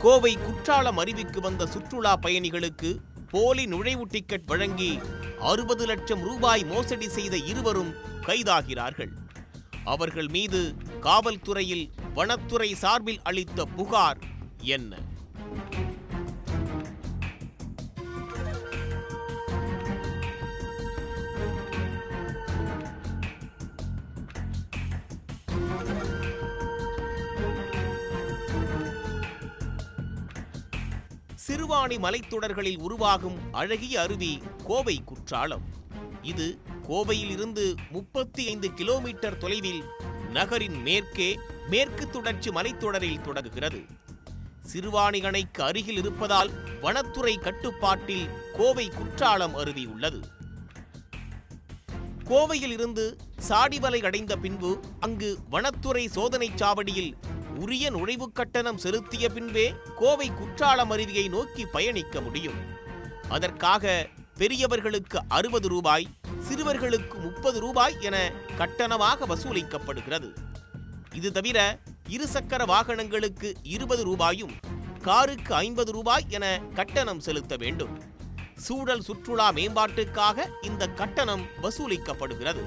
கோவை குற்றாலம் அருவிக்கு வந்த சுற்றுலா பயணிகளுக்கு போலி நுழைவு டிக்கெட் வழங்கி அறுபது லட்சம் ரூபாய் மோசடி செய்த இருவரும் கைதாகிறார்கள் அவர்கள் மீது காவல்துறையில் வனத்துறை சார்பில் அளித்த புகார் என்ன சிறுவாணி மலைத்தொடர்களில் உருவாகும் அழகிய அருவி கோவை குற்றாலம் இது கோவையில் இருந்து முப்பத்தி ஐந்து கிலோமீட்டர் தொலைவில் நகரின் மேற்கே மேற்கு தொடர்ச்சி மலைத்தொடரில் தொடங்குகிறது சிறுவாணி அணைக்கு அருகில் இருப்பதால் வனத்துறை கட்டுப்பாட்டில் கோவை குற்றாலம் அருவி உள்ளது கோவையில் இருந்து சாடிவலை அடைந்த பின்பு அங்கு வனத்துறை சோதனைச் சாவடியில் உரிய நுழைவுக் கட்டணம் செலுத்திய பின்பே கோவை குற்றாலம் அருவியை நோக்கி பயணிக்க முடியும் அதற்காக பெரியவர்களுக்கு அறுபது ரூபாய் சிறுவர்களுக்கு முப்பது ரூபாய் என கட்டணமாக வசூலிக்கப்படுகிறது இது தவிர இருசக்கர வாகனங்களுக்கு இருபது ரூபாயும் காருக்கு ஐம்பது ரூபாய் என கட்டணம் செலுத்த வேண்டும் சூழல் சுற்றுலா மேம்பாட்டுக்காக இந்த கட்டணம் வசூலிக்கப்படுகிறது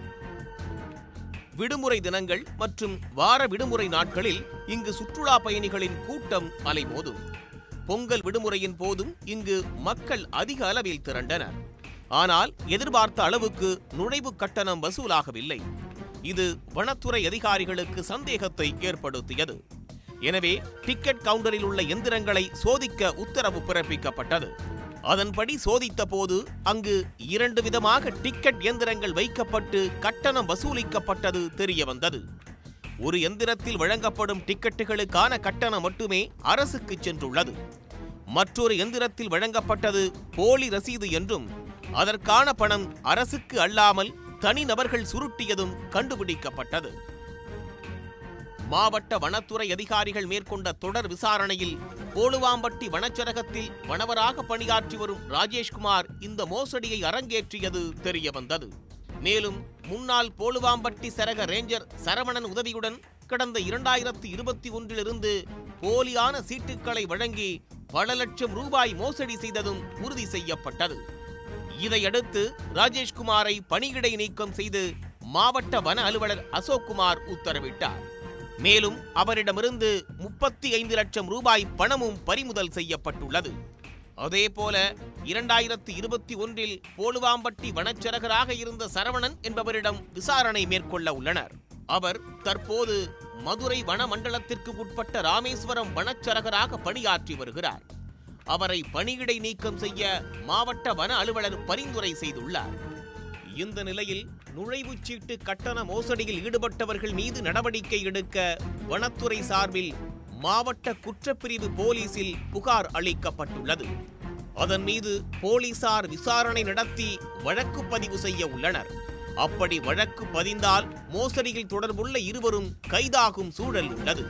விடுமுறை தினங்கள் மற்றும் வார விடுமுறை நாட்களில் இங்கு சுற்றுலா பயணிகளின் கூட்டம் அலைமோதும் பொங்கல் விடுமுறையின் போதும் இங்கு மக்கள் அதிக அளவில் திரண்டனர் ஆனால் எதிர்பார்த்த அளவுக்கு நுழைவு கட்டணம் வசூலாகவில்லை இது வனத்துறை அதிகாரிகளுக்கு சந்தேகத்தை ஏற்படுத்தியது எனவே டிக்கெட் கவுண்டரில் உள்ள எந்திரங்களை சோதிக்க உத்தரவு பிறப்பிக்கப்பட்டது அதன்படி சோதித்த போது அங்கு இரண்டு விதமாக டிக்கெட் இயந்திரங்கள் வைக்கப்பட்டு கட்டணம் வசூலிக்கப்பட்டது தெரிய வந்தது ஒரு எந்திரத்தில் வழங்கப்படும் டிக்கெட்டுகளுக்கான கட்டணம் மட்டுமே அரசுக்கு சென்றுள்ளது மற்றொரு எந்திரத்தில் வழங்கப்பட்டது போலி ரசீது என்றும் அதற்கான பணம் அரசுக்கு அல்லாமல் தனிநபர்கள் சுருட்டியதும் கண்டுபிடிக்கப்பட்டது மாவட்ட வனத்துறை அதிகாரிகள் மேற்கொண்ட தொடர் விசாரணையில் போலுவாம்பட்டி வனச்சரகத்தில் வனவராக பணியாற்றி வரும் ராஜேஷ்குமார் இந்த மோசடியை அரங்கேற்றியது தெரிய வந்தது மேலும் முன்னாள் போலுவாம்பட்டி சரக ரேஞ்சர் சரவணன் உதவியுடன் கடந்த இரண்டாயிரத்தி இருபத்தி ஒன்றிலிருந்து போலியான சீட்டுக்களை வழங்கி பல லட்சம் ரூபாய் மோசடி செய்ததும் உறுதி செய்யப்பட்டது இதையடுத்து ராஜேஷ்குமாரை பணியிடை நீக்கம் செய்து மாவட்ட வன அலுவலர் அசோக்குமார் உத்தரவிட்டார் மேலும் அவரிடமிருந்து முப்பத்தி ஐந்து லட்சம் ரூபாய் பணமும் பறிமுதல் செய்யப்பட்டுள்ளது அதேபோல இரண்டாயிரத்தி இருபத்தி ஒன்றில் போலுவாம்பட்டி வனச்சரகராக இருந்த சரவணன் என்பவரிடம் விசாரணை மேற்கொள்ள உள்ளனர் அவர் தற்போது மதுரை வன மண்டலத்திற்கு உட்பட்ட ராமேஸ்வரம் வனச்சரகராக பணியாற்றி வருகிறார் அவரை பணியிடை நீக்கம் செய்ய மாவட்ட வன அலுவலர் பரிந்துரை செய்துள்ளார் இந்த நிலையில் நுழைவுச் சீட்டு கட்டண மோசடியில் ஈடுபட்டவர்கள் மீது நடவடிக்கை எடுக்க வனத்துறை சார்பில் மாவட்ட குற்றப்பிரிவு போலீசில் புகார் அளிக்கப்பட்டுள்ளது அதன் மீது போலீசார் விசாரணை நடத்தி வழக்கு பதிவு செய்ய உள்ளனர் அப்படி வழக்கு பதிந்தால் மோசடியில் தொடர்புள்ள இருவரும் கைதாகும் சூழல் உள்ளது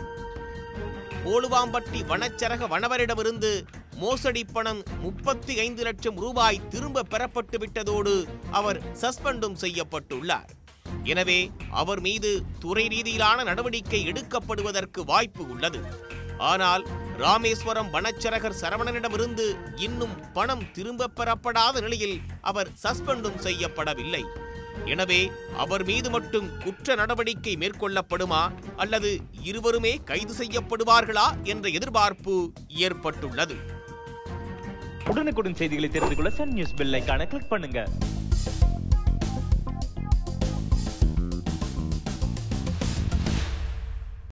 போலுவாம்பட்டி வனச்சரக வனவரிடமிருந்து மோசடி பணம் முப்பத்தி ஐந்து லட்சம் ரூபாய் திரும்ப பெறப்பட்டு விட்டதோடு அவர் சஸ்பெண்டும் செய்யப்பட்டுள்ளார் எனவே அவர் மீது துறை ரீதியிலான நடவடிக்கை எடுக்கப்படுவதற்கு வாய்ப்பு உள்ளது ஆனால் ராமேஸ்வரம் வனச்சரகர் சரவணனிடமிருந்து இன்னும் பணம் திரும்ப பெறப்படாத நிலையில் அவர் சஸ்பெண்டும் செய்யப்படவில்லை எனவே அவர் மீது மட்டும் குற்ற நடவடிக்கை மேற்கொள்ளப்படுமா அல்லது இருவருமே கைது செய்யப்படுவார்களா என்ற எதிர்பார்ப்பு ஏற்பட்டுள்ளது உடனுக்குடன் செய்திகளை தெரிந்து கொள்ள சன் நியூஸ் பெல் ஐகானை கிளிக் பண்ணுங்க